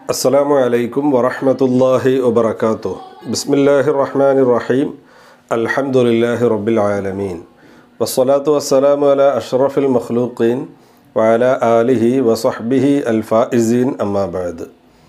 അസ്സലാമു അലൈക്കും വറഹ്മത്തുള്ളാഹി വബറകാതുഹു ബിസ്മില്ലാഹിർ റഹ്മാനിർ റഹീം അൽഹംദുലില്ലാഹി റബ്ബിൽ ആലമീൻ വസ്സലാത്തു വസ്സലാമു അലാ അഷ്റഫിൽ മഖ്ലൂഖീൻ വഅലാ ആലിഹി വസഹ്ബിഹി അൽ ഫായിസീൻ അമ്മാ ബഅദ്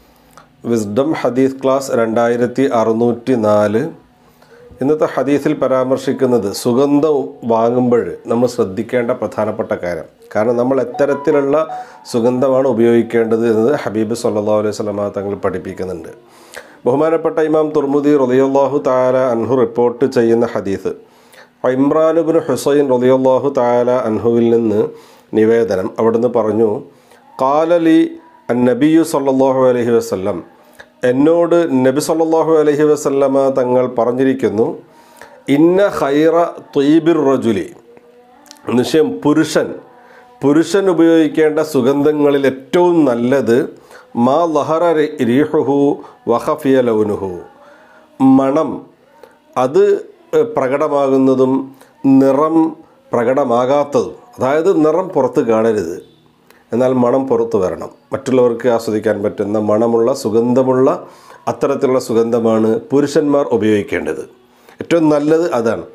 വിസ്ഡം ഹദീസ് ക്ലാസ് രണ്ടായിരത്തി അറുന്നൂറ്റി നാല് ഇന്നത്തെ ഹദീസിൽ പരാമർശിക്കുന്നത് സുഗന്ധം വാങ്ങുമ്പോൾ നമ്മൾ ശ്രദ്ധിക്കേണ്ട പ്രധാനപ്പെട്ട കാര്യം കാരണം നമ്മൾ എത്തരത്തിലുള്ള സുഗന്ധമാണ് ഉപയോഗിക്കേണ്ടത് എന്നത് ഹബീബ് സല്ലാ അലൈഹി സ്വലമ തങ്ങൾ പഠിപ്പിക്കുന്നുണ്ട് ബഹുമാനപ്പെട്ട ഇമാം തുർമുദി റലിയല്ലാഹു താല അൻഹു റിപ്പോർട്ട് ചെയ്യുന്ന ഹദീസ് ഇമ്രാനുബിൻ ഹുസൈൻ റലിയല്ലാഹു താല അൻഹുവിൽ നിന്ന് നിവേദനം അവിടുന്ന് പറഞ്ഞു കാലലി അൻ നബിയു സല്ലാഹു അലൈഹി വസ്ലം എന്നോട് നബി സല്ലാഹു അലൈഹി വസല്ലമ തങ്ങൾ പറഞ്ഞിരിക്കുന്നു ഇന്ന ഹൈറ ത്വീബിർ റജുലി നിശ്ചയം പുരുഷൻ പുരുഷൻ ഉപയോഗിക്കേണ്ട സുഗന്ധങ്ങളിൽ ഏറ്റവും നല്ലത് മാ ലഹറ രീഹുഹു വഹഫിയ ലൗനുഹു മണം അത് പ്രകടമാകുന്നതും നിറം പ്രകടമാകാത്തതും അതായത് നിറം പുറത്ത് കാണരുത് എന്നാൽ മണം പുറത്തു വരണം മറ്റുള്ളവർക്ക് ആസ്വദിക്കാൻ പറ്റുന്ന മണമുള്ള സുഗന്ധമുള്ള അത്തരത്തിലുള്ള സുഗന്ധമാണ് പുരുഷന്മാർ ഉപയോഗിക്കേണ്ടത് ഏറ്റവും നല്ലത് അതാണ്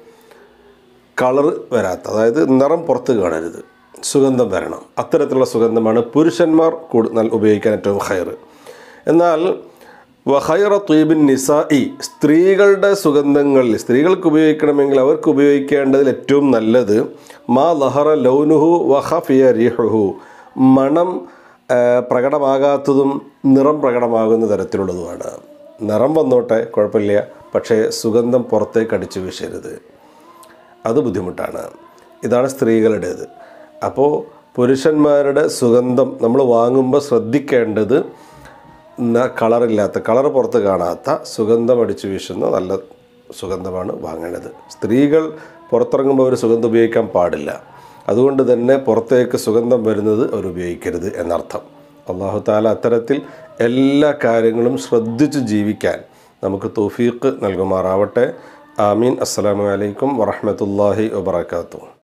കളർ വരാത്ത അതായത് നിറം പുറത്ത് കാണരുത് സുഗന്ധം വരണം അത്തരത്തിലുള്ള സുഗന്ധമാണ് പുരുഷന്മാർ കൂടുതൽ ഉപയോഗിക്കാൻ ഏറ്റവും ഹയർ എന്നാൽ വഹൈറ ത്വീബിൻ നിസായി സ്ത്രീകളുടെ സുഗന്ധങ്ങളിൽ സ്ത്രീകൾക്ക് ഉപയോഗിക്കണമെങ്കിൽ അവർക്ക് ഉപയോഗിക്കേണ്ടതിൽ ഏറ്റവും നല്ലത് മാ ലഹറ ലൗനുഹു വഹഫിയ റിഹുഹു മണം പ്രകടമാകാത്തതും നിറം പ്രകടമാകുന്ന തരത്തിലുള്ളതുമാണ് നിറം വന്നോട്ടെ കുഴപ്പമില്ല പക്ഷേ സുഗന്ധം പുറത്തേക്ക് അടിച്ചു വീശരുത് അത് ബുദ്ധിമുട്ടാണ് ഇതാണ് സ്ത്രീകളുടേത് അപ്പോൾ പുരുഷന്മാരുടെ സുഗന്ധം നമ്മൾ വാങ്ങുമ്പോൾ ശ്രദ്ധിക്കേണ്ടത് കളറില്ലാത്ത കളർ പുറത്ത് കാണാത്ത സുഗന്ധം അടിച്ചു വീശുന്ന നല്ല സുഗന്ധമാണ് വാങ്ങേണ്ടത് സ്ത്രീകൾ പുറത്തിറങ്ങുമ്പോൾ അവർ സുഗന്ധം ഉപയോഗിക്കാൻ പാടില്ല അതുകൊണ്ട് തന്നെ പുറത്തേക്ക് സുഗന്ധം വരുന്നത് അവർ ഉപയോഗിക്കരുത് എന്നർത്ഥം അള്ളാഹു താല അത്തരത്തിൽ എല്ലാ കാര്യങ്ങളും ശ്രദ്ധിച്ച് ജീവിക്കാൻ നമുക്ക് തൗഫീഖ് നൽകുമാറാവട്ടെ ആമീൻ അസ്സലാമു അലൈക്കും വറഹമത്തല്ലാഹി വബർക്കാത്തു